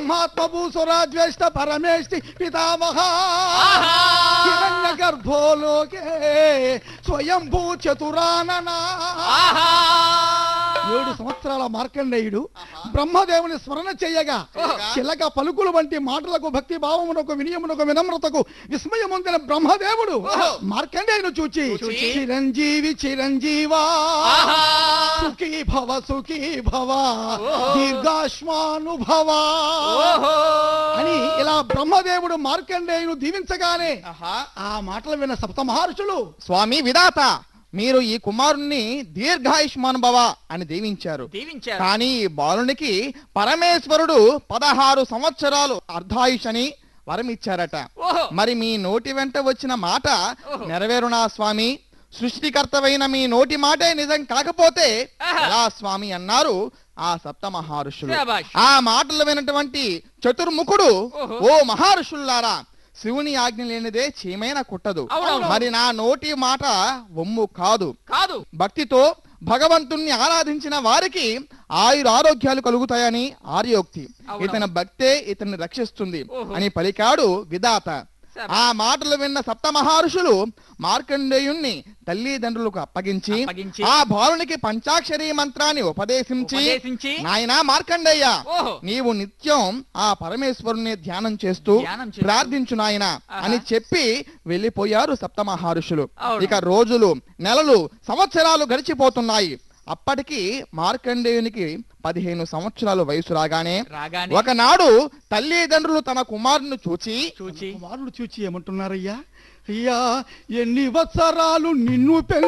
బ్రహ్మాత్మభూసురాజ్యేష్ట పరమేష్టి పితామహ హిరణ్య గర్భోలోకే స్వయంభూ చతురాననా ఏడు సంవత్సరాల మార్కండేయుడు బ్రహ్మదేవుని స్మరణ చేయగా చిలక పలుకులు వంటి మాటలకు భక్తి భావమునకు వినియమునకు వినమ్రతకు విస్మయముందిన బ్రహ్మదేవుడు మార్కండేయును చూచి చూచి, చిరంజీవి చిరంజీవా సుఖీ భవ సుఖీ భవ దీర్ఘాశ్మానుభవ అని ఇలా బ్రహ్మదేవుడు మార్కండేయును దీవించగానే ఆ మాటలు విన్న సప్త మహర్షులు స్వామి విధాత మీరు ఈ కుమారుణ్ణి దీర్ఘాయుష్మాన్ భవ అని దీవించారు దీవించారు కానీ ఈ బాలునికి పరమేశ్వరుడు పదహారు సంవత్సరాలు అర్ధాయుష్ అని వరం ఇచ్చారట ఓహో మరి మీ నోటి వెంట వచ్చిన మాట నెరవేరునా స్వామి సృష్టికర్తవైన మీ నోటి మాటే నిజం కాకపోతే ఆహా. ఎలా స్వామి అన్నారు ఆ సప్త మహర్షులు శాబాష్. ఆ మాటలు వినటువంటి చతుర్ముఖుడు ఓహో. ఓ మహర్షుల్లారా శివుని ఆజ్ఞ లేనిదే చీమైన కుట్టదు అవునవును. మరి నా నోటి మాట ఒమ్ము కాదు కాదు భక్తితో భగవంతుణ్ణి ఆరాధించిన వారికి ఆయుర ఆరోగ్యాలు కలుగుతాయని ఆర్యోక్తి అవును. ఇతని భక్తే ఇతన్ని రక్షిస్తుంది ఓహో. అని పలికాడు విధాత సరే. ఆ మాటలు విన్న సప్త మహర్షులు మార్కండేయుణ్ణి తల్లిదండ్రులకు అప్పగించి అప్పగించి, ఆ బాలునికి పంచాక్షరీ మంత్రాన్ని ఉపదేశించి ఉపదేశించి, నాయనా మార్కండేయ ఓహో. నీవు నిత్యం ఆ పరమేశ్వరుని ధ్యానం చేస్తూ ధ్యానం చేస్తూ, ప్రార్థించు నాయన ఆహా. అని చెప్పి వెళ్ళిపోయారు సప్త మహర్షులు అవును. ఇక రోజులు నెలలు సంవత్సరాలు గడిచిపోతున్నాయి అప్పటికి మార్కండేయునికి పదిహేను సంవత్సరాలు వయసు రాగానే రాగానే ఒకనాడు తల్లిదండ్రులు తన కుమారుని చూచి చూచి కుమారుడు చూచి ఏమంటున్నారయ్యా అయ్యా ఎన్ని వత్సరాలు నిన్ను పెంచి